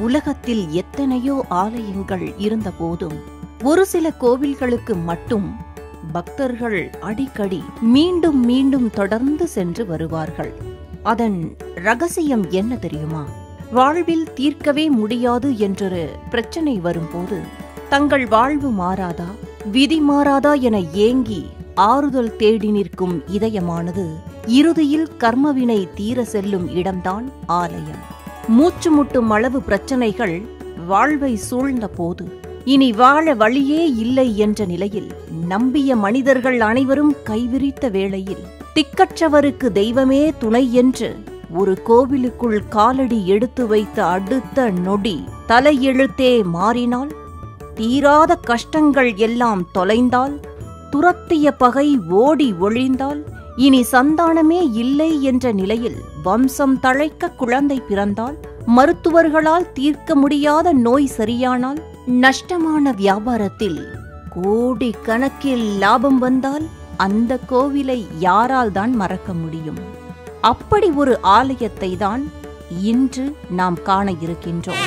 உலகத்தில் எத்தனையோ ஆலயங்கள் இருந்தபோதும் ஒரு சில கோவில்களுக்கு மட்டும் பக்தர்கள் அடிக்கடி மீண்டும் மீண்டும் தொடர்ந்து சென்று வருவார்கள் அதன் ரகசியம் என்ன தெரியுமா வாழ்வில் தீர்க்கவே முடியாது என்றொரு பிரச்சனை வரும்போது தங்கள் வாழ்வு மாறாதா விதி மாறாதா என ஏங்கி ஆறுதல் தேடி நிற்கும் இதயமானது இறுதியில் கர்மவினை தீர செல்லும் இடம்தான் ஆலயம் மூச்சு முட்டும் அளவு பிரச்சனைகள் வாழ்வை சூழ்ந்த போது இனி வாழ வழியே இல்லை என்ற நிலையில் நம்பிய மனிதர்கள் அனைவரும் கைவிரித்த வேளையில் திக்கற்றவருக்கு தெய்வமே துணை என்று ஒரு கோவிலுக்குள் காலடி எடுத்து வைத்த அடுத்த நொடி தலையெழுத்தே மாறினால் தீராத கஷ்டங்கள் எல்லாம் தொலைந்தால் துரத்திய பகை ஓடி ஒழிந்தால் இனி சந்தானமே இல்லை என்ற நிலையில் வம்சம் தழைக்க குழந்தை பிறந்தால் மருத்துவர்களால் தீர்க்க முடியாத நோய் சரியானால் நஷ்டமான வியாபாரத்தில் கோடி கணக்கில் லாபம் வந்தால் அந்த கோவிலை யாரால் தான் மறக்க முடியும் அப்படி ஒரு ஆலயத்தை தான் இன்று நாம் காண இருக்கின்றோம்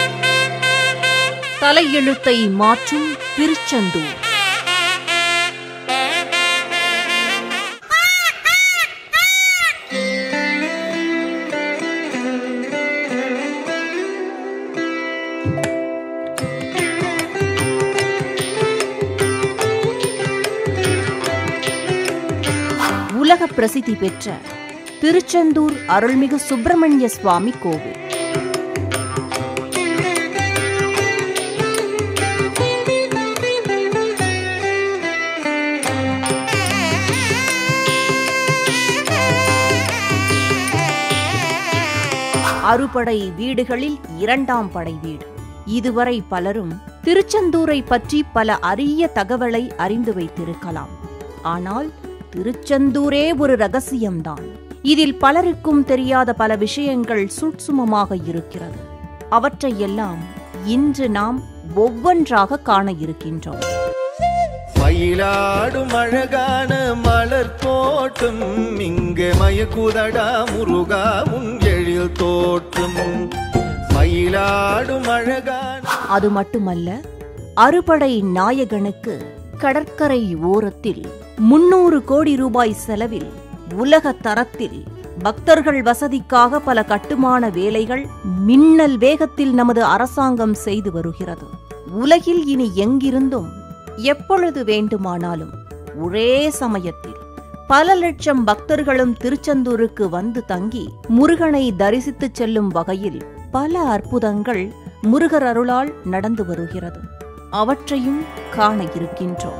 தலையெழுத்தை மாற்றும் திருச்செந்தூர் உலக பிரசித்தி பெற்ற திருச்செந்தூர் அருள்மிகு சுப்பிரமணிய சுவாமி கோவில் அறுபடை வீடுகளில் இரண்டாம் படை வீடு இதுவரை பலரும் திருச்செந்தூரை பற்றி பல அரிய தகவலை அறிந்து வைத்திருக்கலாம் ஆனால் திருச்செந்தூரே ஒரு ரகசியம்தான் இதில் பலருக்கும் தெரியாத பல விஷயங்கள் சூட்சுமமாக இருக்கிறது அவற்றையெல்லாம் இன்று நாம் ஒவ்வொன்றாக காண இருக்கின்றோம் மயிலாடும் அழகான மலர் தோட்டம் இங்கே மயக்குதடா முருகா உன் எழில் தோற்றம் மயிலாடும் அழகான அது மட்டுமல்ல அறுபடை நாயகனுக்கு கடற்கரை ஓரத்தில் முன்னூறு கோடி ரூபாய் செலவில் உலக தரத்தில் பக்தர்கள் வசதிக்காக பல கட்டுமான வேலைகள் மின்னல் வேகத்தில் நமது அரசாங்கம் செய்து வருகிறது உலகில் இனி எங்கிருந்தும் எப்பொழுது வேண்டுமானாலும் ஒரே சமயத்தில் பல லட்சம் பக்தர்களும் திருச்செந்தூருக்கு வந்து தங்கி முருகனை தரிசித்துச் செல்லும் வகையில் பல அற்புதங்கள் முருகர் அருளால் நடந்து வருகிறது அவற்றையும் காண இருக்கின்றோம்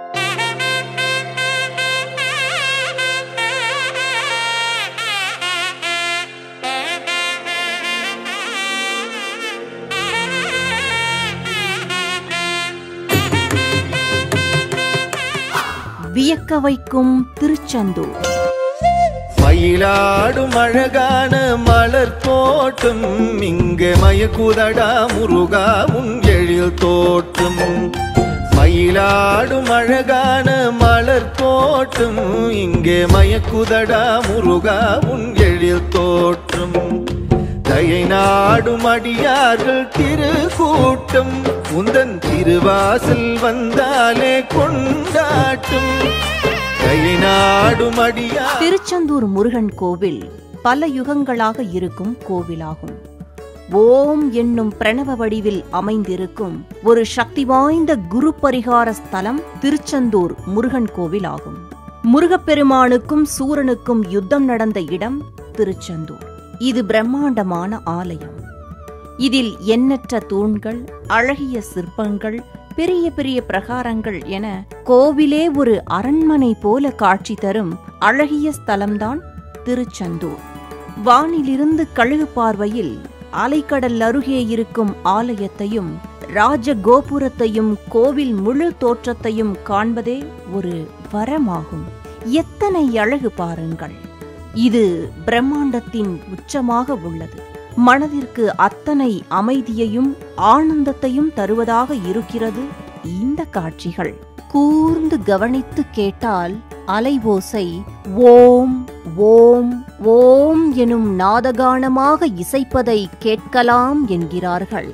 வியக்க வைக்கும் திருச்செந்தூர் மயிலாடும் அழகான மலர் தோட்டம் இங்கே மயக்குதடா முருகா உன் எழில் தோற்றம் மயிலாடும் அழகான மலர் தோட்டம் இங்கே மயக்குதடா முருகா உன் எழில் தோற்றம் தயை நாடும் அடியார்கள் திருக்கூட்டம் உந்தன் திருவாசல் வந்தாலே கொண்டாட்டும் தயை நாடும் அடியார் திருச்செந்தூர் முருகன் கோவில் பல யுகங்களாக இருக்கும் கோவிலாகும் ஓம் என்னும் பிரணவ வடிவில் அமைந்திருக்கும் ஒரு சக்தி வாய்ந்த குரு பரிகார ஸ்தலம் திருச்செந்தூர் முருகன் கோவில் ஆகும் முருகப்பெருமானுக்கும் சூரனுக்கும் யுத்தம் நடந்த இடம் திருச்செந்தூர் இது பிரம்மாண்டமான ஆலயம் இதில் எண்ணற்ற தூண்கள் அழகிய சிற்பங்கள் பெரிய பெரிய பிரகாரங்கள் என கோவிலே ஒரு அரண்மனை போல காட்சி தரும் அழகிய ஸ்தலம்தான் திருச்செந்தூர் வானிலிருந்து கழுகு பார்வையில் அலைக்கடல் அருகே இருக்கும் ஆலயத்தையும் ராஜ கோபுரத்தையும் கோவில் முழு தோற்றத்தையும் காண்பதே ஒரு வரமாகும் எத்தனை அழகு பாருங்கள் இது பிரம்மாண்டத்தின் உச்சமாக உள்ளது மனதிற்கு அத்தனை அமைதியையும் ஆனந்தத்தையும் தருவதாக இருக்கிறது இந்த காட்சிகள் கூர்ந்து கவனித்து கேட்டால் அலைவோசை ஓம் ஓம் ஓம் எனும் நாதகானமாக இசைப்பதை கேட்கலாம் என்கிறார்கள்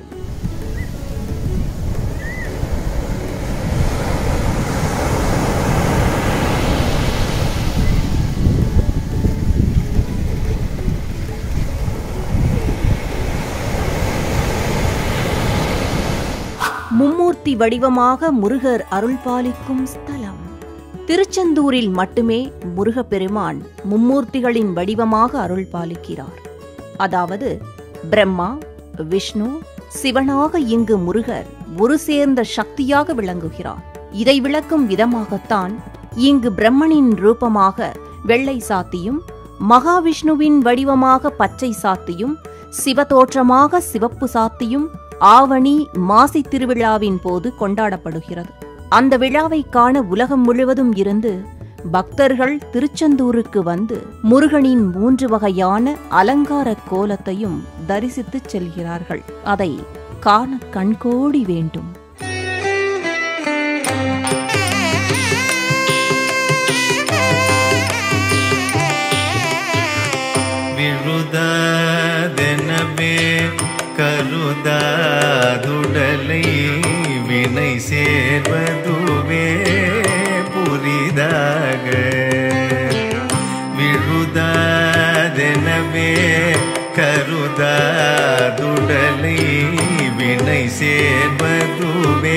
மும்மூர்த்தி வடிவமாக முருகர் அருள்பாலிக்கும் ஸ்தலம் திருச்செந்தூரில் மட்டுமே முருகப்பெருமான் மும்மூர்த்திகளின் வடிவமாக அருள்பாலிக்கிறார் அதாவது பிரம்மா விஷ்ணு சிவனாக இங்கு முருகர் ஒரு சேர்ந்த சக்தியாக விளங்குகிறார் இதை விளக்கும் விதமாகத்தான் இங்கு பிரம்மனின் ரூபமாக வெள்ளை சாத்தியும் மகாவிஷ்ணுவின் வடிவமாக பச்சை சாத்தியும் சிவதோற்றமாக சிவப்பு சாத்தியும் ஆவணி மாசி திருவிழாவின் போது கொண்டாடப்படுகிறது அந்த விழாவை காண உலகம் முழுவதும் இருந்து பக்தர்கள் திருச்செந்தூருக்கு வந்து முருகனின் மூன்று வகையான அலங்கார கோலத்தையும் தரிசித்துச் செல்கிறார்கள் அதை காண கண்கோடி வேண்டும் விழுதாதெனவே கருதாதுடலை வினை சேர்வதுவே புரிதாக விழுதாதெனவே கருதாதுடலை வினை சேர்வதுவே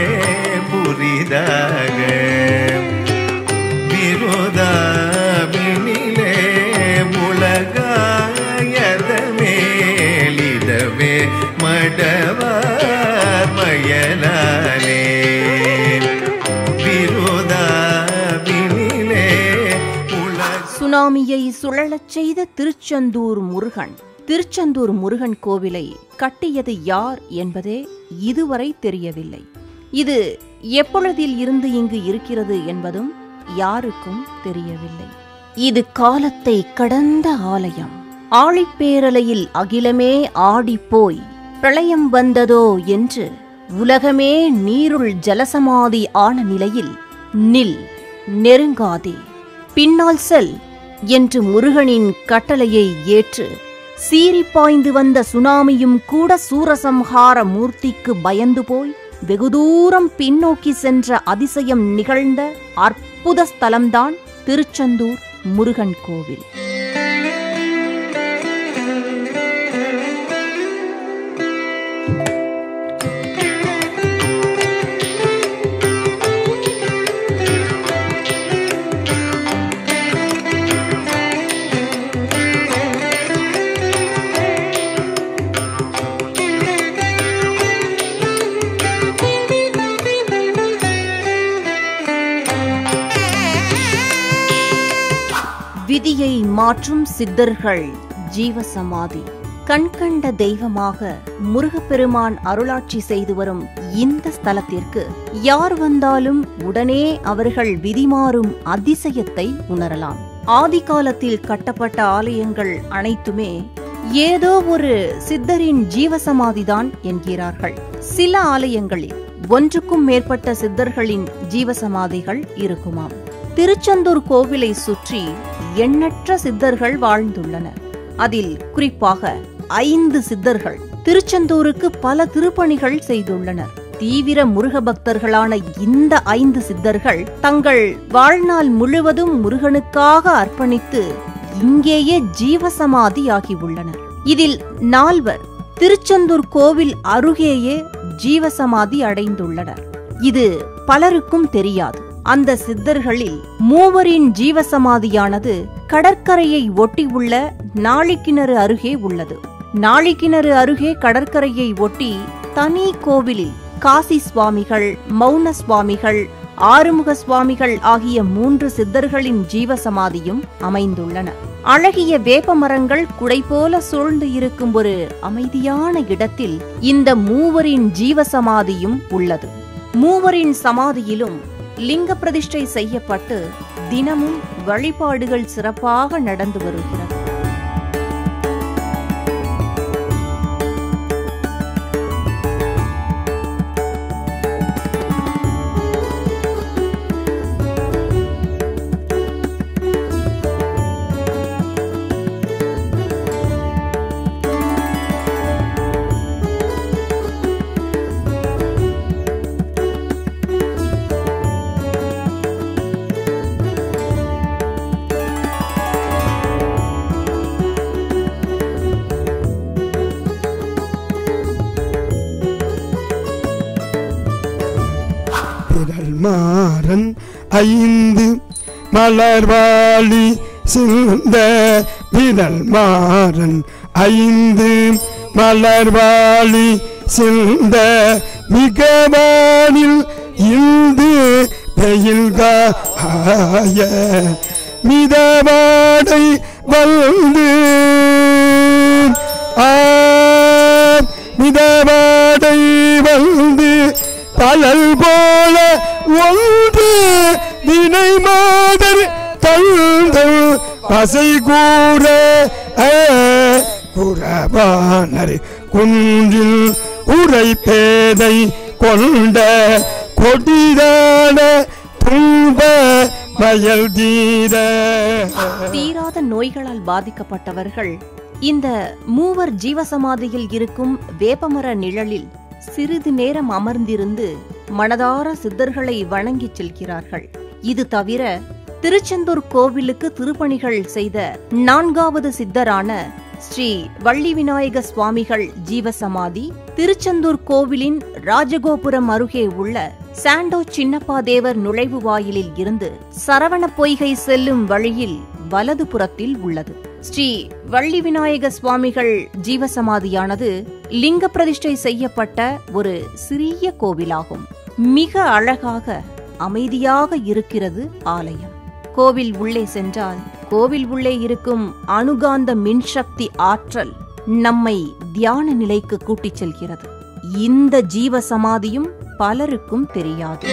புரிதாக விரோதாபினிலே உலகாயத மேலிடவே மடவார் மயலாலே விரோதாபினிலே உலக சுனாமியை சுழலச் செய்த திருச்செந்தூர் முருகன் திருச்செந்தூர் முருகன் கோவிலை கட்டியது யார் என்பதே இதுவரை தெரியவில்லை இது எப்பொழுதில் இருந்து இங்கு இருக்கிறது என்பதும் யாருக்கும் தெரியவில்லை இது காலத்தை கடந்த ஆலயம் ஆழிப்பேரலையில் அகிலமே ஆடிப்போய் பிரளயம் வந்ததோ என்று உலகமே நீருள் ஜலசமாதி ஆன நிலையில் நில் நெருங்காதே பின்னால் செல் என்று முருகனின் கட்டளையை ஏற்று சீறி பாய்ந்து வந்த சுனாமியும் கூட சூரசம்ஹார மூர்த்திக்கு பயந்து போய் வெகு தூரம் பின்னோக்கி சென்ற அதிசயம் நிகழ்ந்த அற்புத ஸ்தலம்தான் திருச்செந்தூர் முருகன் கோவில் விதியை மாற்றும் சித்தர்கள் ஜீவசமாதி கண்கண்ட தெய்வமாக முருகப்பெருமான் அருளாட்சி செய்து வரும் இந்த ஸ்தலத்திற்கு யார் வந்தாலும் உடனே அவர்கள் விதிமாறும் அதிசயத்தை உணரலாம் ஆதி காலத்தில் கட்டப்பட்ட ஆலயங்கள் அனைத்துமே ஏதோ ஒரு சித்தரின் ஜீவசமாதிதான் என்கிறார்கள் சில ஆலயங்களில் ஒன்றுக்கும் மேற்பட்ட சித்தர்களின் ஜீவசமாதிகள் இருக்குமாம் திருச்செந்தூர் கோவிலை சுற்றி எண்ணற்ற சித்தர்கள் வாழ்ந்துள்ளனர் அதில் குறிப்பாக ஐந்து சித்தர்கள் திருச்செந்தூருக்கு பல திருப்பணிகள் செய்துள்ளனர் தீவிர முருக பக்தர்களான இந்த ஐந்து சித்தர்கள் தங்கள் வாழ்நாள் முழுவதும் முருகனுக்காக அர்ப்பணித்து இங்கேயே ஜீவசமாதியாகி உள்ளனர் இதில் நால்வர் திருச்செந்தூர் கோவில் அருகேயே ஜீவசமாதி அடைந்துள்ளனர் இது பலருக்கும் தெரியாது அந்த சித்தர்களில் மூவரின் ஜீவசமாதியானது கடற்கரையை ஒட்டி உள்ள நாழிக்கிணறு அருகே உள்ளது நாழிக்கிணறு அருகே கடற்கரையை ஒட்டி தனி கோவிலில் காசி சுவாமிகள் மௌன சுவாமிகள் ஆறுமுக சுவாமிகள் ஆகிய மூன்று சித்தர்களின் ஜீவசமாதியும் அமைந்துள்ளன அழகிய வேப்ப மரங்கள் குடை போல சூழ்ந்து இருக்கும் ஒரு அமைதியான இடத்தில் இந்த மூவரின் ஜீவசமாதியும் உள்ளது மூவரின் சமாதியிலும் லிங்க பிரதிஷ்டை செய்யப்பட்டு தினமும் வழிபாடுகள் சிறப்பாக நடந்து வருகிறது மாறன் ஐந்து மலர்வாளி சிந்த விரல் மாறன் ஐந்து மலர்வாளி சிந்த மிகவானில் இந்து பெயில்காய மிதவாடை வந்து ஆ மிதவாடை வந்து பழல் போல ஒன்று வினை மாதர் தழுந்தல் பசை கூற குறவானர் குன்றில் உரை பேதை கொண்ட கொடிதான துன்ப மயல் தீர தீராத நோய்களால் பாதிக்கப்பட்டவர்கள் இந்த மூவர் ஜீவசமாதியில் இருக்கும் வேப்பமர நிழலில் சிறிது நேரம் அமர்ந்திருந்து மனதார சித்தர்களை வணங்கிச் செல்கிறார்கள் இது தவிர திருச்செந்தூர் கோவிலுக்கு திருப்பணிகள் செய்த நான்காவது சித்தரான ஸ்ரீ வள்ளி விநாயக சுவாமிகள் ஜீவசமாதி திருச்செந்தூர் கோவிலின் ராஜகோபுரம் அருகே உள்ள சாண்டோ சின்னப்பா தேவர் நுழைவு வாயிலில் இருந்து சரவண பொய்கை செல்லும் வழியில் வலது புறத்தில் உள்ளது ஸ்ரீ வள்ளி விநாயக சுவாமிகள் ஜீவசமாதியானது லிங்க பிரதிஷ்டை செய்யப்பட்ட ஒரு சிறிய கோவிலாகும் மிக அழகாக அமைதியாக இருக்கிறது ஆலயம் கோவில் உள்ளே சென்றால் கோவில் உள்ளே இருக்கும் அணுகாந்த மின்சக்தி ஆற்றல் நம்மை தியான நிலைக்கு கூட்டிச் செல்கிறது இந்த ஜீவ சமாதியும் பலருக்கும் தெரியாது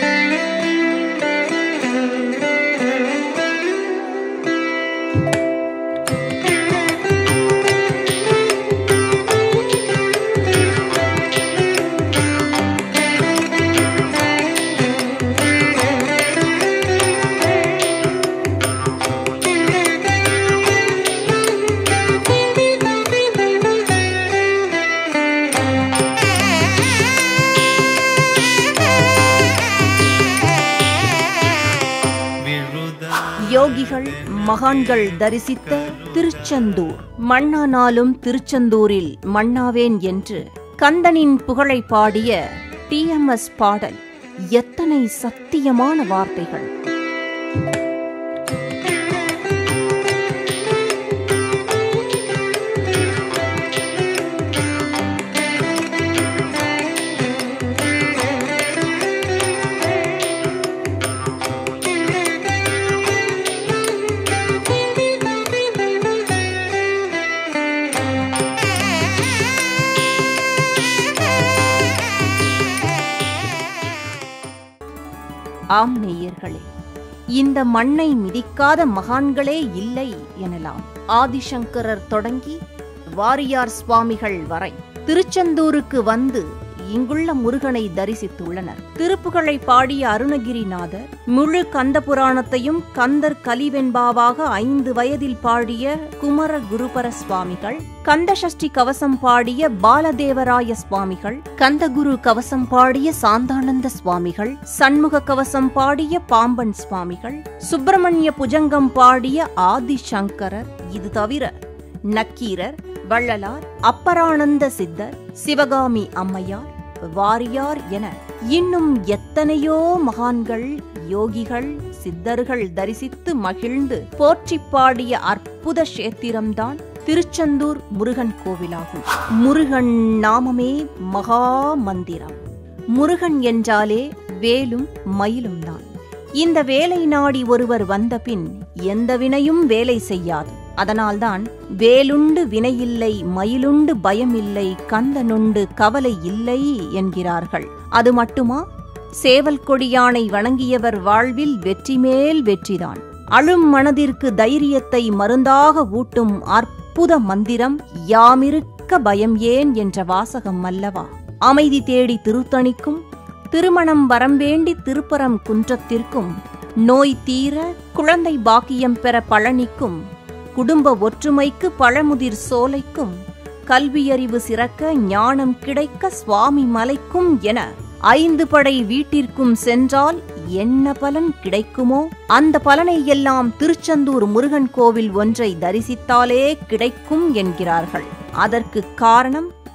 விழுதா யோகிகள் மகான்கள் தரிசித்த திருச்செந்தூர் மண்ணானாலும் திருச்செந்தூரில் மண்ணாவேன் என்று கந்தனின் புகழை பாடிய டிஎம்எஸ் பாடல் எத்தனை சத்தியமான வார்த்தைகள் ஆம் நேயர்களே இந்த மண்ணை மிதிக்காத மகான்களே இல்லை எனலாம் ஆதிசங்கரர் தொடங்கி வாரியார் சுவாமிகள் வரை திருச்செந்தூருக்கு வந்து இங்குள்ள முருகனை தரிசித்துள்ளனர் திருப்புகழை பாடிய அருணகிரிநாதர் முழு கந்த புராணத்தையும் கந்தர் கலிவெண்பாவாக ஐந்து வயதில் பாடிய குமர குருபர சுவாமிகள் கந்த சஷ்டி கவசம் பாடிய பாலதேவராய சுவாமிகள் கந்தகுரு கவசம் பாடிய சாந்தானந்த சுவாமிகள் சண்முக கவசம் பாடிய பாம்பன் சுவாமிகள் சுப்பிரமணிய புஜங்கம் பாடிய ஆதிசங்கரர் இது தவிர நக்கீரர் வள்ளலார் அப்பரானந்த சித்தர் சிவகாமி அம்மையார் வாரியார் என இன்னும் எத்தனையோ மகான்கள் யோகிகள் சித்தர்கள் தரிசித்து மகிழ்ந்து போற்றிப் பாடிய அற்புத கஷேத்திரம்தான் திருச்செந்தூர் முருகன் கோவிலாகும் முருகன் நாமமே மகா மந்திரம் முருகன் என்றாலே வேலும் மயிலும் தான் இந்த வேலை நாடி ஒருவர் வந்தபின் எந்த வினையும் வேலை செய்யாது அதனால்தான் வேலுண்டு வினையில்லை மயிலுண்டு பயமில்லை கந்தனுண்டு கவலை இல்லை என்கிறார்கள் அது மட்டுமா சேவல் கொடியானை வணங்கியவர் வாழ்வில் வெற்றி மேல் வெற்றிதான் அழும் மனதிற்கு தைரியத்தை மருந்தாக ஊட்டும் அற்புத மந்திரம் யாமிருக்க பயம் ஏன் என்ற வாசகம் அல்லவா அமைதி தேடி திருத்தணிக்கும் திருமணம் வரம்பேண்டி திருப்பரம் குன்றத்திற்கும் நோய் தீர குழந்தை பாக்கியம் பெற பழனிக்கும் குடும்ப ஒற்றுமைக்கு பழமுதிர் சோலைக்கும் கல்வியறிவு சிறக்க ஞானம் கிடைக்க சுவாமி மலைக்கும் என ஐந்து படை வீட்டிற்கும் சென்றால் என்ன பலன் கிடைக்குமோ அந்த பலனை எல்லாம் திருச்செந்தூர் முருகன் கோவில் ஒன்றை தரிசித்தாலே கிடைக்கும் என்கிறார்கள் அதற்கு காரணம்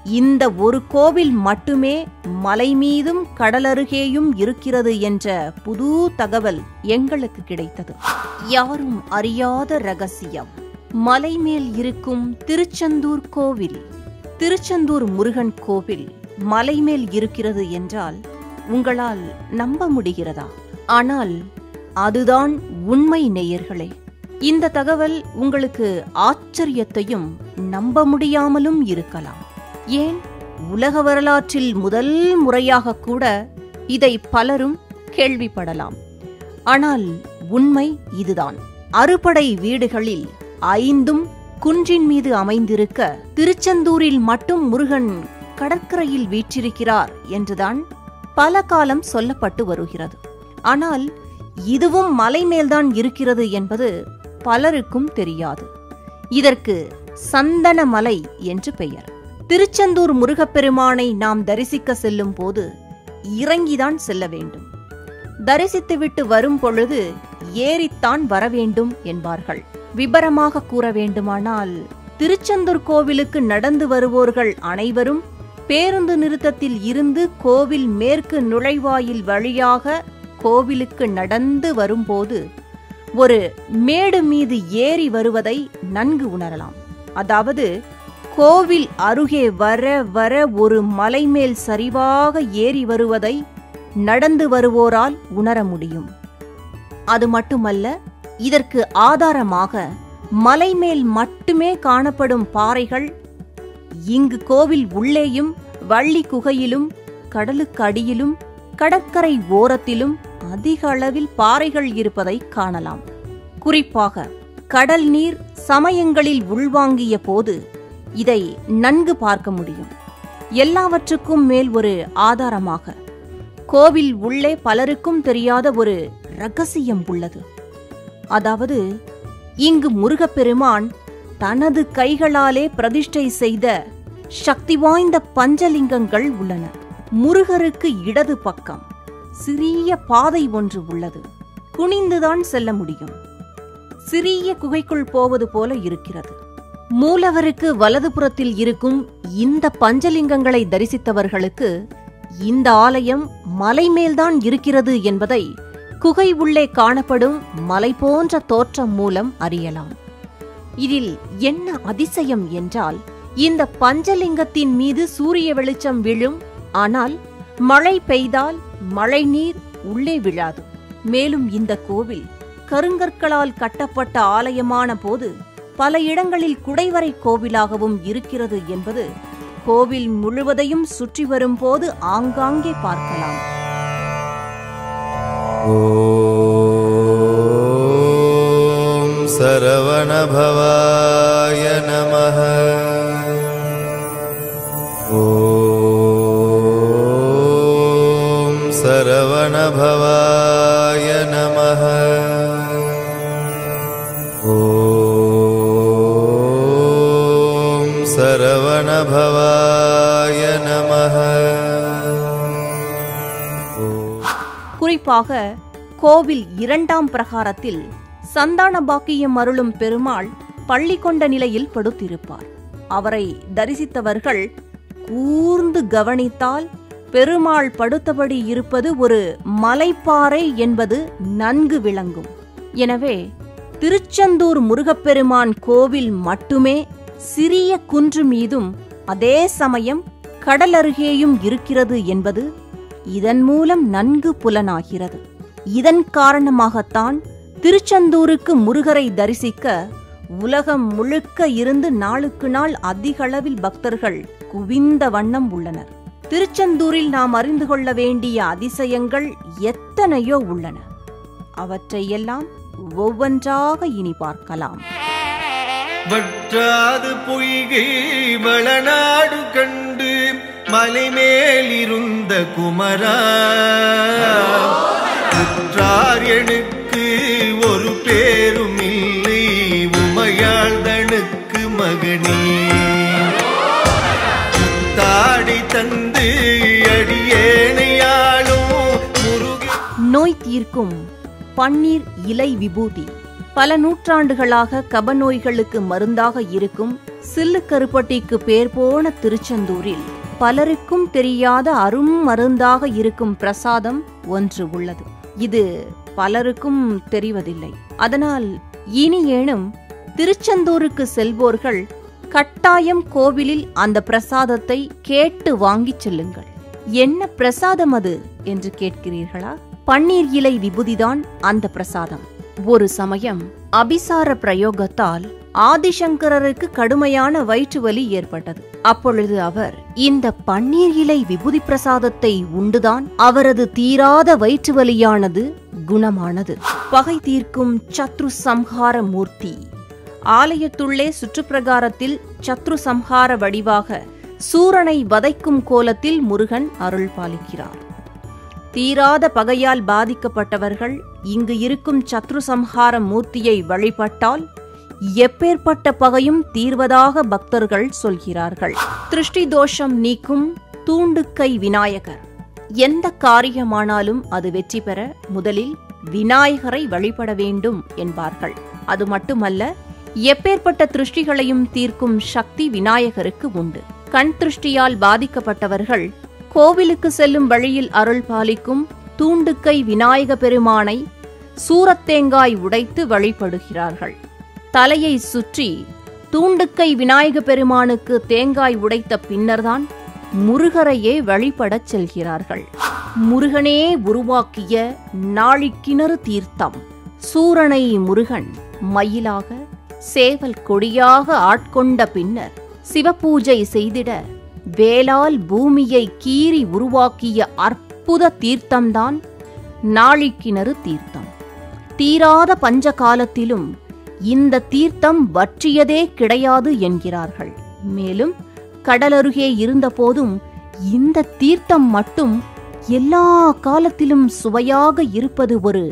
இந்த ஒரு கோவில் மட்டுமே மலை மீதும் கடலருகேயும் இருக்கிறது என்ற புது தகவல் எங்களுக்கு கிடைத்தது யாரும் அறியாத ரகசியம் மலை மேல் இருக்கும் திருச்செந்தூர் கோவில் திருச்செந்தூர் முருகன் கோவில் மலை மேல் இருக்கிறது என்றால் உங்களால் நம்ப முடிகிறதா ஆனால் அதுதான் உண்மை நேயர்களே இந்த தகவல் உங்களுக்கு ஆச்சரியத்தையும் நம்ப முடியாமலும் இருக்கலாம் ஏன் உலக வரலாற்றில் முதல் முறையாக கூட இதை பலரும் கேள்விப்படலாம் ஆனால் உண்மை இதுதான் அறுபடை வீடுகளில் ஐந்தும் குன்றின் மீது அமைந்திருக்க திருச்செந்தூரில் மட்டும் முருகன் கடற்கரையில் வீற்றிருக்கிறார் என்றுதான் பல காலம் சொல்லப்பட்டு வருகிறது ஆனால் இதுவும் மலை மேல்தான் இருக்கிறது என்பது பலருக்கும் தெரியாது இதற்கு சந்தன மலை என்று பெயர் திருச்செந்தூர் முருகப்பெருமானை நாம் தரிசிக்க செல்லும் போது இறங்கிதான் செல்ல வேண்டும் தரிசித்துவிட்டு வரும் பொழுது ஏறித்தான் வர வேண்டும் என்பார்கள் விபரமாக கூற வேண்டுமானால் திருச்செந்தூர் கோவிலுக்கு நடந்து வருவோர்கள் அனைவரும் பேருந்து நிறுத்தத்தில் இருந்து கோவில் மேற்கு நுழைவாயில் வழியாக கோவிலுக்கு நடந்து வரும்போது ஒரு மேடு மீது ஏறி வருவதை நன்கு உணரலாம் அதாவது கோவில் அருகே வர வர ஒரு மலை மேல் சரிவாக ஏறி வருவதை நடந்து வருவோரால் உணர முடியும் அது மட்டுமல்ல இதற்கு ஆதாரமாக மலை மேல் மட்டுமே காணப்படும் பாறைகள் இங்கு கோவில் உள்ளேயும் வள்ளி குகையிலும் கடலுக்கு அடியிலும் கடற்கரை ஓரத்திலும் அதிக அளவில் பாறைகள் இருப்பதை காணலாம் குறிப்பாக கடல் நீர் சமயங்களில் உள்வாங்கிய போது இதை நன்கு பார்க்க முடியும் எல்லாவற்றுக்கும் மேல் ஒரு ஆதாரமாக கோவில் உள்ளே பலருக்கும் தெரியாத ஒரு ரகசியம் உள்ளது அதாவது இங்கு முருகப்பெருமான் தனது கைகளாலே பிரதிஷ்டை செய்த சக்தி வாய்ந்த பஞ்சலிங்கங்கள் உள்ளன முருகருக்கு இடது பக்கம் சிறிய பாதை ஒன்று உள்ளது குனிந்துதான் செல்ல முடியும் சிறிய குகைக்குள் போவது போல இருக்கிறது மூலவருக்கு வலதுபுறத்தில் இருக்கும் இந்த பஞ்சலிங்கங்களை தரிசித்தவர்களுக்கு இந்த ஆலயம் மலை மேல்தான் இருக்கிறது என்பதை குகை உள்ளே காணப்படும் மலை போன்ற தோற்றம் மூலம் அறியலாம் இதில் என்ன அதிசயம் என்றால் இந்த பஞ்சலிங்கத்தின் மீது சூரிய வெளிச்சம் விழும் ஆனால் மழை பெய்தால் மழை நீர் உள்ளே விழாது மேலும் இந்த கோவில் கருங்கற்களால் கட்டப்பட்ட ஆலயமான போது பல இடங்களில் குடைவரை கோவிலாகவும் இருக்கிறது என்பது கோவில் முழுவதையும் சுற்றி வரும்போது ஆங்காங்கே பார்க்கலாம் ॐ सरवणभवाय नमः ॐ सरवणभवाय नमः ॐ सरवणभवाय नमः குறிப்பாக கோவில் இரண்டாம் பிரகாரத்தில் சந்தான பாக்கியம் அருளும் பெருமாள் பள்ளி கொண்ட நிலையில் படுத்திருப்பார் அவரை தரிசித்தவர்கள் கூர்ந்து கவனித்தால் பெருமாள் படுத்தபடி இருப்பது ஒரு மலைப்பாறை என்பது நன்கு விளங்கும் எனவே திருச்செந்தூர் முருகப்பெருமான் கோவில் மட்டுமே சிறிய குன்று மீதும் அதே சமயம் கடல் அருகேயும் இருக்கிறது என்பது இதன் மூலம் நன்கு புலனாகிறது இதன் காரணமாகத்தான் திருச்செந்தூருக்கு முருகரை தரிசிக்க உலகம் முழுக்க இருந்து நாளுக்கு நாள் அதிக அளவில் பக்தர்கள் குவிந்த வண்ணம் உள்ளனர் திருச்செந்தூரில் நாம் அறிந்து கொள்ள வேண்டிய அதிசயங்கள் எத்தனையோ உள்ளன அவற்றையெல்லாம் ஒவ்வொன்றாக இனி பார்க்கலாம் வற்றாது பொய்கை வளநாடு கண்டு மலை மேலிருந்த குமரா உற்றார் எனக்கு ஒரு பேரும் இல்லை உமையாழ்தனுக்கு மகனே தாடி தந்து அடியேனையாளும் முருகன் நோய் தீர்க்கும் பன்னீர் இலை விபூதி பல நூற்றாண்டுகளாக கபநோய்களுக்கு மருந்தாக இருக்கும் சில்லு கருப்பட்டிக்கு பேர் போன திருச்செந்தூரில் பலருக்கும் தெரியாத அரும் மருந்தாக இருக்கும் பிரசாதம் ஒன்று உள்ளது இது பலருக்கும் தெரிவதில்லை அதனால் இனியேனும் திருச்செந்தூருக்கு செல்வோர்கள் கட்டாயம் கோவிலில் அந்த பிரசாதத்தை கேட்டு வாங்கிச் செல்லுங்கள் என்ன பிரசாதம் அது என்று கேட்கிறீர்களா பன்னீர் இலை விபூதிதான் அந்த பிரசாதம் ஒரு சமயம் அபிசார பிரயோகத்தால் ஆதிசங்கரருக்கு கடுமையான வயிற்று வலி ஏற்பட்டது அப்பொழுது அவர் இந்த பன்னீர் இலை விபூதி பிரசாதத்தை உண்டுதான் அவரது தீராத வயிற்று வலியானது குணமானது பகை தீர்க்கும் சத்ரு சம்ஹார மூர்த்தி ஆலயத்துள்ளே சுற்றுப்பிரகாரத்தில் சத்ரு சம்ஹார வடிவாக சூரனை வதைக்கும் கோலத்தில் முருகன் அருள் பாலிக்கிறார் தீராத பகையால் பாதிக்கப்பட்டவர்கள் இங்கு இருக்கும் சத்ரு சம்ஹார மூர்த்தியை வழிபட்டால் எப்பேற்பட்ட பகையும் தீர்வதாக பக்தர்கள் சொல்கிறார்கள் திருஷ்டி தோஷம் நீக்கும் தூண்டுக்கை விநாயகர் எந்த காரியமானாலும் அது வெற்றி பெற முதலில் விநாயகரை வழிபட வேண்டும் என்பார்கள் அது மட்டுமல்ல எப்பேற்பட்ட திருஷ்டிகளையும் தீர்க்கும் சக்தி விநாயகருக்கு உண்டு கண் திருஷ்டியால் பாதிக்கப்பட்டவர்கள் கோவிலுக்கு செல்லும் வழியில் அருள் பாலிக்கும் தூண்டுக்கை விநாயக பெருமானை சூரத்தேங்காய் உடைத்து வழிபடுகிறார்கள் தலையை சுற்றி தூண்டுக்கை விநாயக பெருமானுக்கு தேங்காய் உடைத்த பின்னர்தான் முருகரையே வழிபடச் செல்கிறார்கள் முருகனே உருவாக்கிய நாழிக்கிணறு தீர்த்தம் சூரனை முருகன் மயிலாக சேவல் கொடியாக ஆட்கொண்ட பின்னர் சிவபூஜை செய்திட வேலால் பூமியை கீறி உருவாக்கிய அற்புத தீர்த்தம்தான் நாழிக்கிணறு தீர்த்தம் தீராத பஞ்ச காலத்திலும் இந்த தீர்த்தம் வற்றியதே கிடையாது என்கிறார்கள் மேலும் கடலருகே இருந்தபோதும் இந்த தீர்த்தம் மட்டும் எல்லா காலத்திலும் சுவையாக இருப்பது ஒரு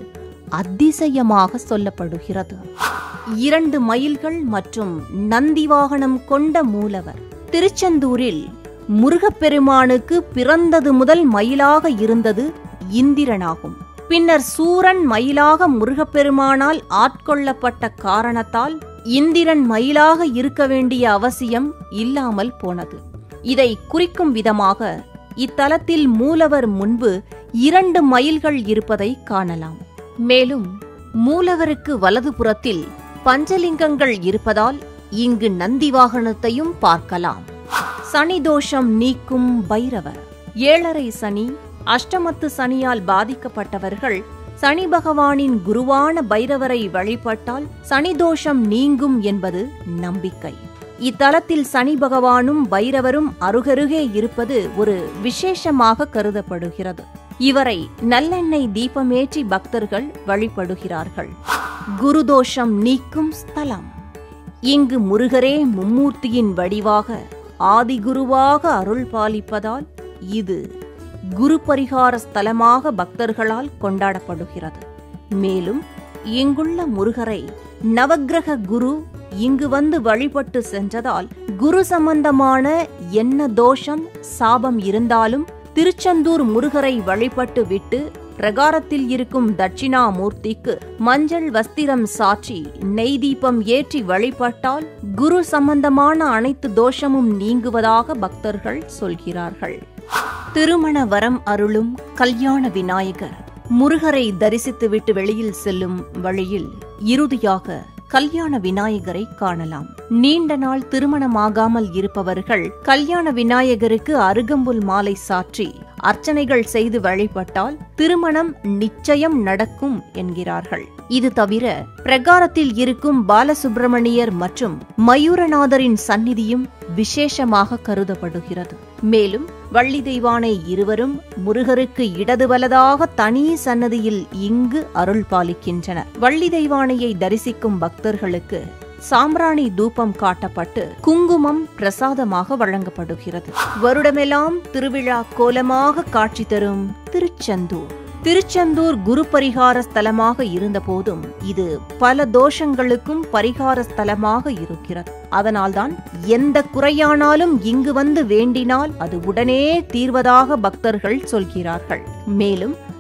அதிசயமாக சொல்லப்படுகிறது இரண்டு மயில்கள் மற்றும் நந்தி வாகனம் கொண்ட மூலவர் திருச்செந்தூரில் முருகப்பெருமானுக்கு பிறந்தது முதல் மயிலாக இருந்தது இந்திரனாகும் பின்னர் சூரன் மயிலாக முருகப்பெருமானால் ஆட்கொள்ளப்பட்ட காரணத்தால் இந்திரன் மயிலாக இருக்க வேண்டிய அவசியம் இல்லாமல் போனது இதை குறிக்கும் விதமாக இத்தலத்தில் மூலவர் முன்பு இரண்டு மயில்கள் இருப்பதை காணலாம் மேலும் மூலவருக்கு வலதுபுறத்தில் பஞ்சலிங்கங்கள் இருப்பதால் இங்கு நந்தி வாகனத்தையும் பார்க்கலாம் சனி தோஷம் நீக்கும் பைரவர் ஏழரை சனி அஷ்டமத்து சனியால் பாதிக்கப்பட்டவர்கள் சனி பகவானின் குருவான பைரவரை வழிபட்டால் சனி தோஷம் நீங்கும் என்பது நம்பிக்கை இத்தலத்தில் சனி பகவானும் பைரவரும் அருகருகே இருப்பது ஒரு விசேஷமாக கருதப்படுகிறது இவரை நல்லெண்ணெய் தீபமேற்றி பக்தர்கள் வழிபடுகிறார்கள் குருதோஷம் நீக்கும் ஸ்தலம் இங்கு முருகரே மும்மூர்த்தியின் வடிவாக ஆதிகுருவாக அருள் பாலிப்பதால் இது குரு பரிகார ஸ்தலமாக பக்தர்களால் கொண்டாடப்படுகிறது மேலும் இங்குள்ள முருகரை நவக்கிரக குரு இங்கு வந்து வழிபட்டு சென்றதால் குரு சம்பந்தமான என்ன தோஷம் சாபம் இருந்தாலும் திருச்செந்தூர் முருகரை வழிபட்டு விட்டு பிரகாரத்தில் இருக்கும் தட்சிணாமூர்த்திக்கு மஞ்சள் வஸ்திரம் சாற்றி நெய் தீபம் ஏற்றி வழிபட்டால் குரு சம்பந்தமான அனைத்து தோஷமும் நீங்குவதாக பக்தர்கள் சொல்கிறார்கள் திருமண வரம் அருளும் கல்யாண விநாயகர் முருகரை தரிசித்துவிட்டு வெளியில் செல்லும் வழியில் இறுதியாக கல்யாண விநாயகரை காணலாம் நீண்ட நாள் திருமணமாகாமல் இருப்பவர்கள் கல்யாண விநாயகருக்கு அருகம்புல் மாலை சாற்றி அர்ச்சனைகள் செய்து வழிபட்டால் திருமணம் நிச்சயம் நடக்கும் என்கிறார்கள் இது தவிர பிரகாரத்தில் இருக்கும் பாலசுப்பிரமணியர் மற்றும் மயூரநாதரின் சந்நிதியும் விசேஷமாக கருதப்படுகிறது மேலும் வள்ளி தெய்வானை இருவரும் முருகருக்கு இடது வலதாக தனி சன்னதியில் இங்கு அருள் பாலிக்கின்றனர் வள்ளி தெய்வானையை தரிசிக்கும் பக்தர்களுக்கு சாம்பிராணி தூபம் காட்டப்பட்டு குங்குமம் பிரசாதமாக வழங்கப்படுகிறது வருடமெல்லாம் திருவிழா கோலமாக காட்சி தரும் திருச்செந்தூர் திருச்செந்தூர் குரு பரிகார ஸ்தலமாக இருந்தபோதும் இது பல தோஷங்களுக்கும் பரிகார ஸ்தலமாக இருக்கிறது அதனால்தான் எந்த குறையானாலும் இங்கு வந்து வேண்டினால் அது உடனே தீர்வதாக பக்தர்கள் சொல்கிறார்கள் மேலும்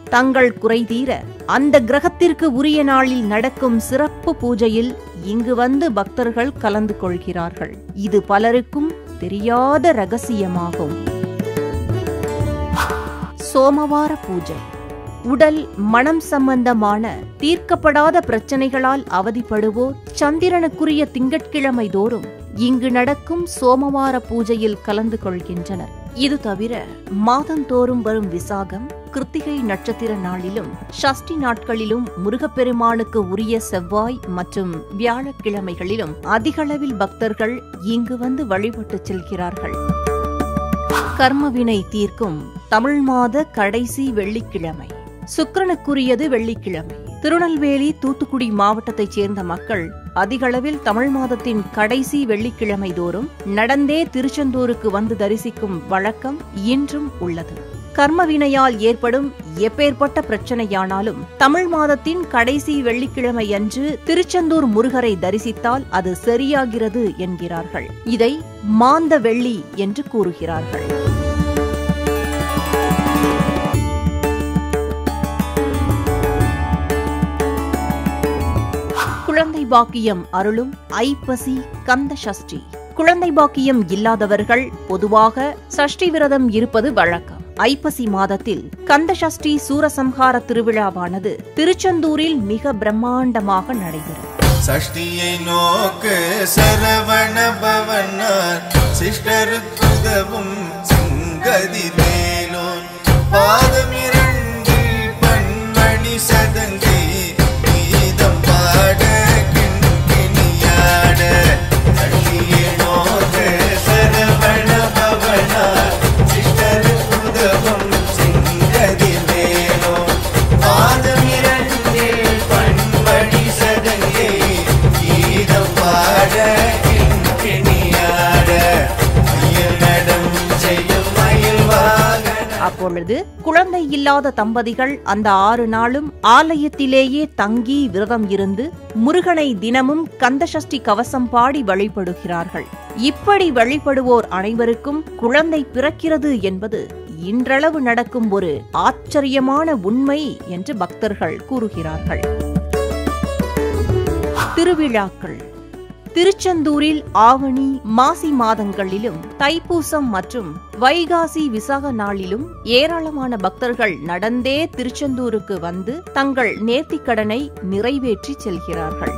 தங்கள் குறை தீர அந்த கிரகத்திற்கு உரிய நாளில் நடக்கும் சிறப்பு பூஜையில் இங்கு வந்து பக்தர்கள் கலந்து கொள்கிறார்கள் இது பலருக்கும் தெரியாத ரகசியமாகும் சோமவார பூஜை உடல் மனம் சம்பந்தமான தீர்க்கப்படாத பிரச்சனைகளால் அவதிப்படுவோர் சந்திரனுக்குரிய திங்கட்கிழமை தோறும் இங்கு நடக்கும் சோமவார பூஜையில் கலந்து கொள்கின்றனர் இது தவிர மாதந்தோறும் வரும் விசாகம் கிருத்திகை நட்சத்திர நாளிலும் ஷஷ்டி நாட்களிலும் முருகப்பெருமானுக்கு உரிய செவ்வாய் மற்றும் வியாழக்கிழமைகளிலும் அதிகளவில் பக்தர்கள் இங்கு வந்து வழிபட்டு செல்கிறார்கள் கர்மவினை தீர்க்கும் தமிழ் மாத கடைசி வெள்ளிக்கிழமை சுக்கிரனுக்குரியது வெள்ளிக்கிழமை திருநெல்வேலி தூத்துக்குடி மாவட்டத்தைச் சேர்ந்த மக்கள் அதிகளவில் தமிழ் மாதத்தின் கடைசி வெள்ளிக்கிழமை தோறும் நடந்தே திருச்செந்தூருக்கு வந்து தரிசிக்கும் வழக்கம் இன்றும் உள்ளது கர்மவினையால் ஏற்படும் எப்பேற்பட்ட பிரச்சனையானாலும் தமிழ் மாதத்தின் கடைசி வெள்ளிக்கிழமை அன்று திருச்செந்தூர் முருகரை தரிசித்தால் அது சரியாகிறது என்கிறார்கள் இதை மாந்த வெள்ளி என்று கூறுகிறார்கள் குழந்தை பாக்கியம் அருளும் ஐப்பசி கந்த சஷ்டி குழந்தை பாக்கியம் இல்லாதவர்கள் பொதுவாக சஷ்டி விரதம் இருப்பது வழக்கம் ஐப்பசி மாதத்தில் கந்த சஷ்டி சூரசம்ஹார திருவிழாவானது திருச்செந்தூரில் மிக பிரம்மாண்டமாக நடைபெறும் சஷ்டியை நோக்கு சரவண பவனார் சிஷ்டருக்குதவும் சிங்கதி வேலோன் பாதம் இரண்டில் பன்மணி சதங்கை கீதம் பாட கிண்கிணியாட சஷ்டியை நோக்கு சரவண பவனார் சிஷ்டருக்குதவும் சிங்கதி வேலோன் பாதம் இரண்டில் பண்படி சதங்கை கீதம் பாட கிண்கிணியாட மயில் நடம் செய்யும் மயில் வாகன அப்பொழுது குழந்தை இல்லாத தம்பதிகள் அந்த ஆறு நாளும் ஆலயத்திலேயே தங்கி விரதம் இருந்து முருகனை தினமும் கந்தசஷ்டி கவசம் பாடி வழிபடுகிறார்கள் இப்படி வழிபடுவோர் அனைவருக்கும் குழந்தை பிறக்கிறது என்பது இன்றளவு நடக்கும் ஒரு ஆச்சரியமான உண்மை என்று பக்தர்கள் கூறுகிறார்கள் திருவிழாக்கள் திருச்செந்தூரில் ஆவணி மாசி மாதங்களிலும் தைப்பூசம் மற்றும் வைகாசி விசாக நாளிலும் ஏராளமான பக்தர்கள் நடந்தே திருச்செந்தூருக்கு வந்து தங்கள் நேர்த்திக்கடனை நிறைவேற்றி செல்கிறார்கள்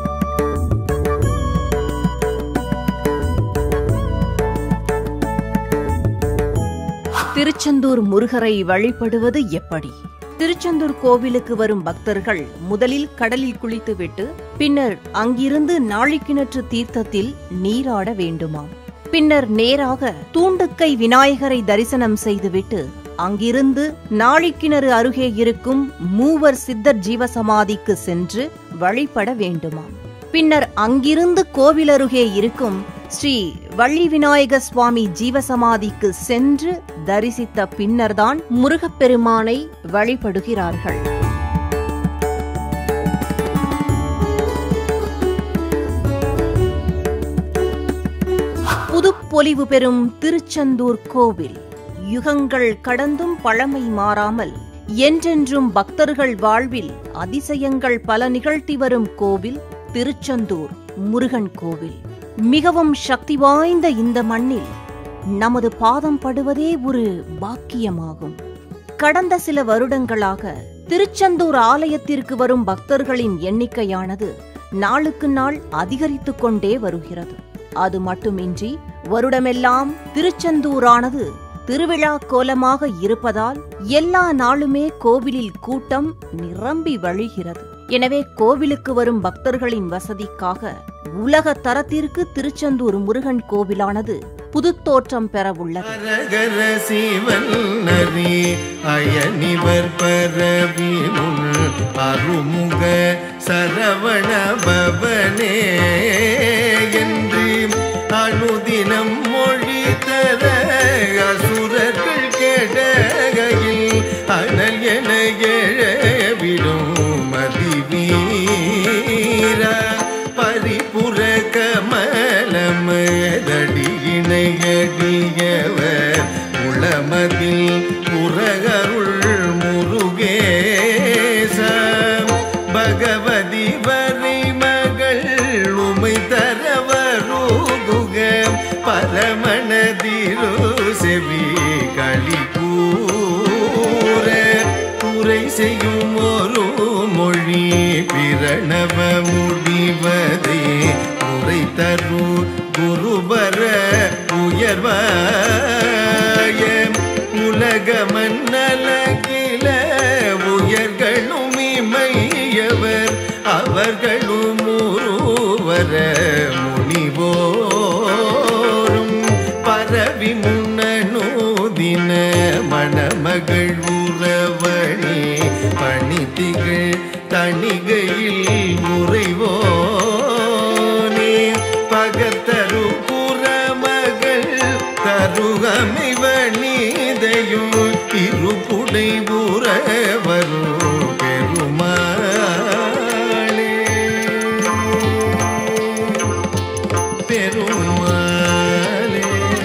திருச்செந்தூர் முருகரை வழிபடுவது எப்படி திருச்செந்தூர் கோவிலுக்கு வரும் பக்தர்கள் முதலில் கடலில் குளித்துவிட்டு பின்னர் அங்கிருந்து நாழிக்கிணற்று தீர்த்தத்தில் நீராட வேண்டுமாம் பின்னர் நேராக தூண்டுக்கை விநாயகரை தரிசனம் செய்துவிட்டு அங்கிருந்து நாழிக்கிணறு அருகே இருக்கும் மூவர் சித்தர் ஜீவசமாதிக்கு சென்று வழிபட வேண்டுமாம் பின்னர் அங்கிருந்து கோவில் அருகே இருக்கும் ஸ்ரீ வள்ளி விநாயக சுவாமி ஜீவசமாதிக்கு சென்று தரிசித்த பின்னர்தான் முருகப்பெருமானை வழிபடுகிறார்கள் புதுப்பொலிவு பெறும் திருச்செந்தூர் கோவில் யுகங்கள் கடந்தும் பழமை மாறாமல் என்றென்றும் பக்தர்கள் வாழ்வில் அதிசயங்கள் பல நிகழ்த்தி வரும் கோவில் திருச்செந்தூர் முருகன் கோவில் மிகவும் சக்தி வாய்ந்த இந்த மண்ணில் நமது பாதம் படுவதே ஒரு பாக்கியமாகும் கடந்த சில வருடங்களாக திருச்செந்தூர் ஆலயத்திற்கு வரும் பக்தர்களின் எண்ணிக்கையானது நாளுக்கு நாள் அதிகரித்துக் கொண்டே வருகிறது அது மட்டுமின்றி வருடமெல்லாம் திருச்செந்தூரானது திருவிழா கோலமாக இருப்பதால் எல்லா நாளுமே கோவிலில் கூட்டம் நிரம்பி வழிகிறது எனவே கோவிலுக்கு வரும் பக்தர்களின் வசதிக்காக உலக தரத்திற்கு திருச்செந்தூர் முருகன் கோவிலானது புதுத்தோற்றம் பெற உள்ளது அரகர சிவன் நரி அயனிவர் பரவி முன் அருமுக சரவண பவனே என்று அனுதினம் மொழி தர அசுரர்கள் கேடகையில் அனல் என எழவிடும் மதிவீர பரிபுர கமலமதடியினையடியவர் உளமதில் புறகருள் முருகேச செய்யும் ஒரு மொழி பிரணவ முடிவதே உரை தரு குருபர உயர்வாய உலக மன்னலகில உயர்களும் இமையவர் அவர்களும் ஒருவர முனிவோரும் பரவி முன்னூதின மணமகள் உறவணி பணித்திகள் தணிகையில் உறைவோனே பகத்தரு புறமகள் தருகமைவனிதையும் இருபுடை உறவரு பெருமாளே பெருமாளே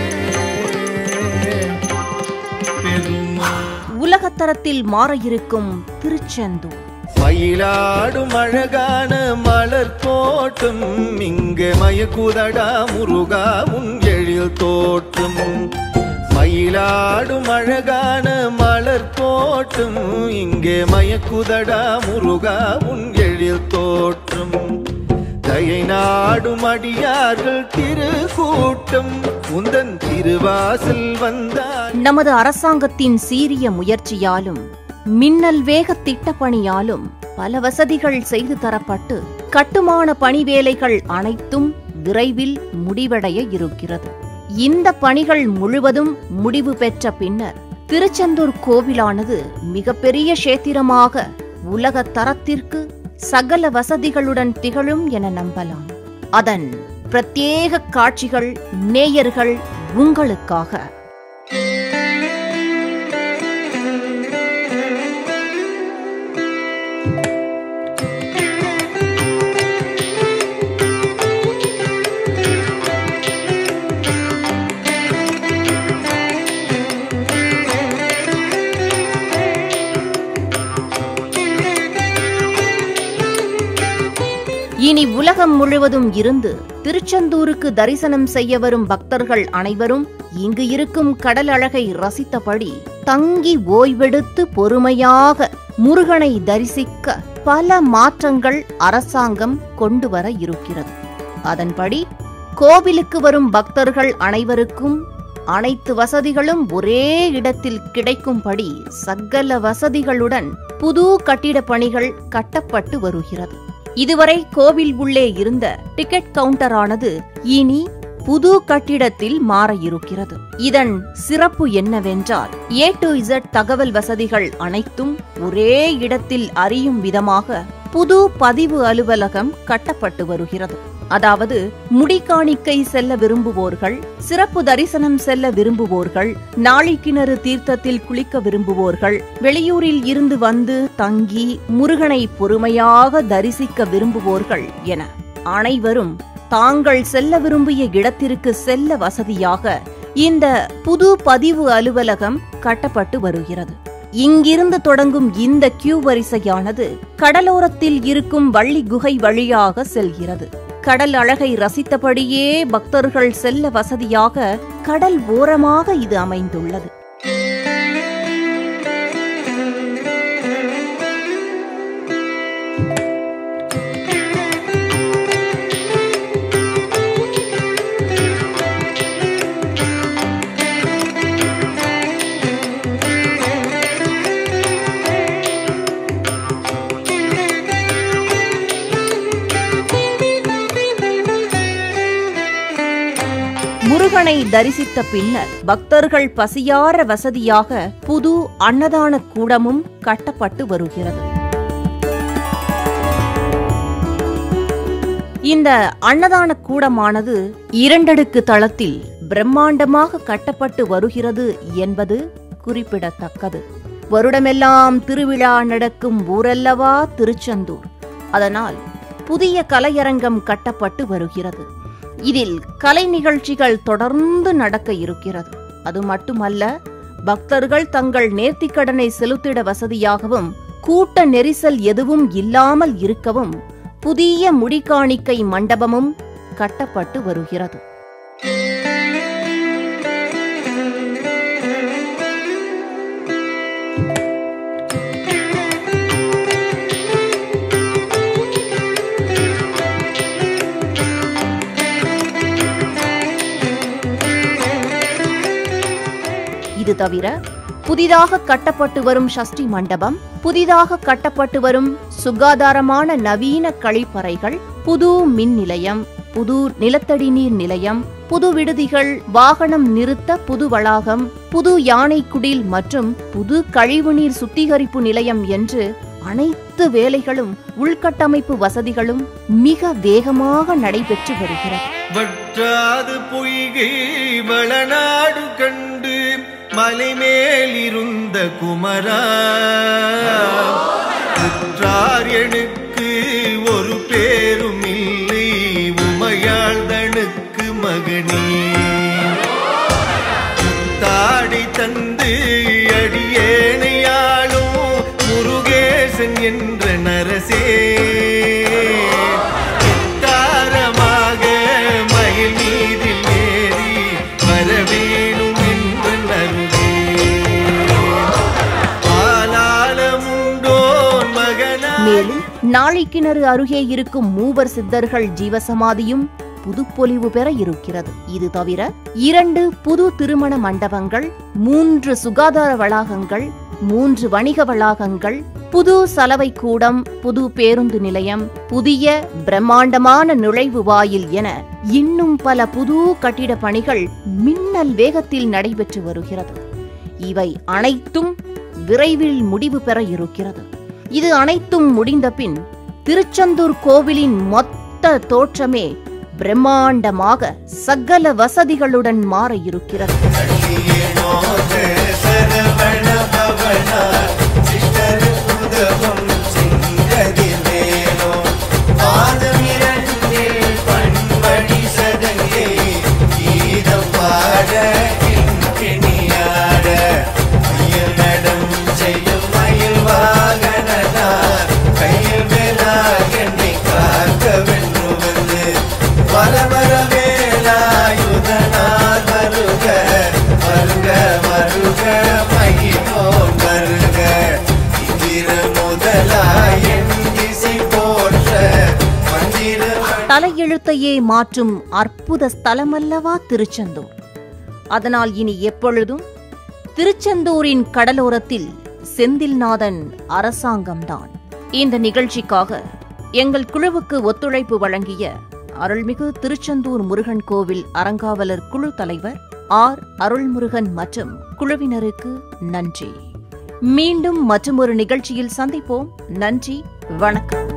பெருமாள் உலகத்தரத்தில் மாற இருக்கும் திருச்செந்தூர் மயிலாடும் அழகான மலர் தோட்டம் இங்கே மயக்குதடா முருகா உன் எழில் தோட்டம் மயிலாடும் அழகான மலர் தோட்டம் இங்கே மயக்குதடா முருகா உன் எழில் தோற்றம் தயை நாடும் அடியார்கள் திருக்கூட்டம் உந்தன் திருவாசல் வந்தால் நமது அரசாங்கத்தின் சீரிய முயற்சியாலும் மின்னல் வேக திட்டப்பணியாலும் பல வசதிகள் செய்து தரப்பட்டு கட்டுமான பணி வேலைகள் அனைத்தும் விரைவில் முடிவடைய இருக்கிறது இந்த பணிகள் முழுவதும் முடிவு பெற்ற பின்னர் திருச்செந்தூர் கோவிலானது மிகப்பெரிய கஷேத்திரமாக உலக தரத்திற்கு சகல வசதிகளுடன் திகழும் என நம்பலாம் அதன் பிரத்யேக காட்சிகள் நேயர்கள் உங்களுக்காக இனி உலகம் முழுவதும் இருந்து திருச்செந்தூருக்கு தரிசனம் செய்ய வரும் பக்தர்கள் அனைவரும் இங்கு இருக்கும் கடல் அழகை ரசித்தபடி தங்கி ஓய்வெடுத்து பொறுமையாக முருகனை தரிசிக்க பல மாற்றங்கள் அரசாங்கம் கொண்டு வர இருக்கிறது அதன்படி கோவிலுக்கு வரும் பக்தர்கள் அனைவருக்கும் அனைத்து வசதிகளும் ஒரே இடத்தில் கிடைக்கும்படி சகல வசதிகளுடன் புது கட்டிடப் பணிகள் கட்டப்பட்டு வருகிறது இதுவரை கோவில் உள்ளே இருந்த டிக்கெட் கவுண்டரானது இனி புது கட்டிடத்தில் மாற இருக்கிறது இதன் சிறப்பு என்னவென்றால் ஏ டு இசட் தகவல் வசதிகள் அனைத்தும் ஒரே இடத்தில் அறியும் விதமாக புது பதிவு அலுவலகம் கட்டப்பட்டு வருகிறது அதாவது முடிக்காணிக்கை செல்ல விரும்புவோர்கள் சிறப்பு தரிசனம் செல்ல விரும்புவோர்கள் நாழிக்கிணறு தீர்த்தத்தில் குளிக்க விரும்புவோர்கள் வெளியூரில் இருந்து வந்து தங்கி முருகனை பொறுமையாக தரிசிக்க விரும்புவோர்கள் என அனைவரும் தாங்கள் செல்ல விரும்பிய இடத்திற்கு செல்ல வசதியாக இந்த புது பதிவு அலுவலகம் கட்டப்பட்டு வருகிறது இங்கிருந்து தொடங்கும் இந்த கியூ வரிசையானது கடலோரத்தில் இருக்கும் வள்ளி குகை வழியாக செல்கிறது கடல் அழகை ரசித்தபடியே பக்தர்கள் செல்ல வசதியாக கடல் ஓரமாக இது அமைந்துள்ளது முருகனை தரிசித்த பின்னர் பக்தர்கள் பசியார வசதியாக புது அன்னதான கூடமும் கட்டப்பட்டு வருகிறது இந்த அன்னதான கூடமானது இரண்டடுக்கு தளத்தில் பிரம்மாண்டமாக கட்டப்பட்டு வருகிறது என்பது குறிப்பிடத்தக்கது வருடமெல்லாம் திருவிழா நடக்கும் ஊரல்லவா திருச்செந்தூர் அதனால் புதிய கலையரங்கம் கட்டப்பட்டு வருகிறது இதில் கலை நிகழ்ச்சிகள் தொடர்ந்து நடக்க இருக்கிறது அது மட்டுமல்ல பக்தர்கள் தங்கள் நேர்த்திக்கடனை செலுத்திட வசதியாகவும் கூட்ட நெரிசல் எதுவும் இல்லாமல் இருக்கவும் புதிய முடிக்காணிக்கை மண்டபமும் கட்டப்பட்டு வருகிறது தவிர புதிதாக கட்டப்பட்டு வரும் சஷ்டி மண்டபம் புதிதாக கட்டப்பட்டு வரும் சுகாதாரமான நவீன கழிப்பறைகள் புது மின் நிலையம் புது நிலத்தடி நீர் நிலையம் புது விடுதிகள் வாகனம் நிறுத்த புது வளாகம் புது யானை குடில் மற்றும் புது கழிவுநீர் சுத்திகரிப்பு நிலையம் என்று அனைத்து வேலைகளும் உள்கட்டமைப்பு வசதிகளும் மிக வேகமாக நடைபெற்று வருகிறது வற்றாது பொய்கை வளநாடு கண்டு மலை மேலிருந்த குமரா உற்றார் எனக்கு ஒரு பேரும் இல்லை உமையாழ்தனுக்கு மகனே தாடி தந்து அடியேனையாளும் முருகேசன் என்ற நரசே தாரமாக மயில் மீதில் ஏறி வரவேணும் என்ற நருகே ஆலாலமுண்டோன் மகனா மேலும் நாழிக்கிணறு அருகே இருக்கும் மூவர் சித்தர்கள் ஜீவசமாதியும் புதுப்பொலிவு பெற இருக்கிறது இது தவிர இரண்டு புது திருமண மண்டபங்கள் மூன்று சுகாதார வளாகங்கள் மூன்று வணிக வளாகங்கள் புது சலவை கூடம் புது பேருந்து நிலையம் புதிய பிரம்மாண்டமான நுழைவு வாயில் என இன்னும் பல புது கட்டிட பணிகள் மின்னல் வேகத்தில் நடைபெற்று வருகிறது இவை அனைத்தும் விரைவில் முடிவு பெற இருக்கிறது இது அனைத்தும் முடிந்த பின் திருச்செந்தூர் கோவிலின் மொத்த தோற்றமே பிரம்மாண்டமாக சகல வசதிகளுடன் மாற இருக்கிறது அடியேனோக சரவண பவனா சிஷ்டர் உதவம் செங்கதிர்வேலோ பாதமிரண்டில் பண்படி சதங்கே கீதம் பாட கிண்கிணியாட மயில் நடம் செய்யும் மயில் வாகனார் கையில் வேலாக என்னை காக்க வென்று வந்து வரவர வேலாயுதனார் வருக வருக வருக மகிழோன் வருக இந்திர முதலாய் என் திசை போற்ற மந்திர தலையெழுத்தையே மாற்றும் அற்புத ஸ்தலமல்லவா திருச்செந்தூர் அதனால் இனி எப்பொழுதும் திருச்செந்தூரின் கடலோரத்தில் செந்தில்நாதன் அரசாங்கம்தான் இந்த நிகழ்ச்சிக்காக எங்கள் குழுவுக்கு ஒத்துழைப்பு வழங்கிய அருள்மிகு திருச்செந்தூர் முருகன் கோவில் அறங்காவலர் குழு தலைவர் ஆர் அருள்முருகன் மற்றும் குழுவினருக்கு நன்றி மீண்டும் மற்றொரு நிகழ்ச்சியில் சந்திப்போம் நன்றி வணக்கம்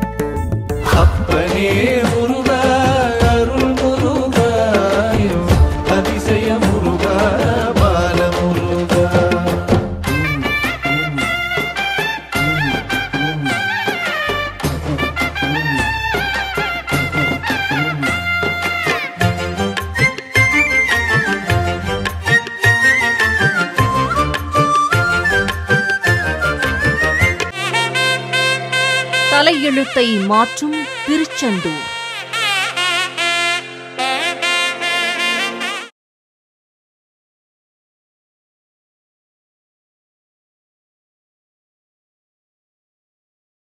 அப்பனே முருகா அருள் முருகா அதிசய முருகா பால முருகா தலையெழுத்தை மாற்றும் திருச்செந்தூர்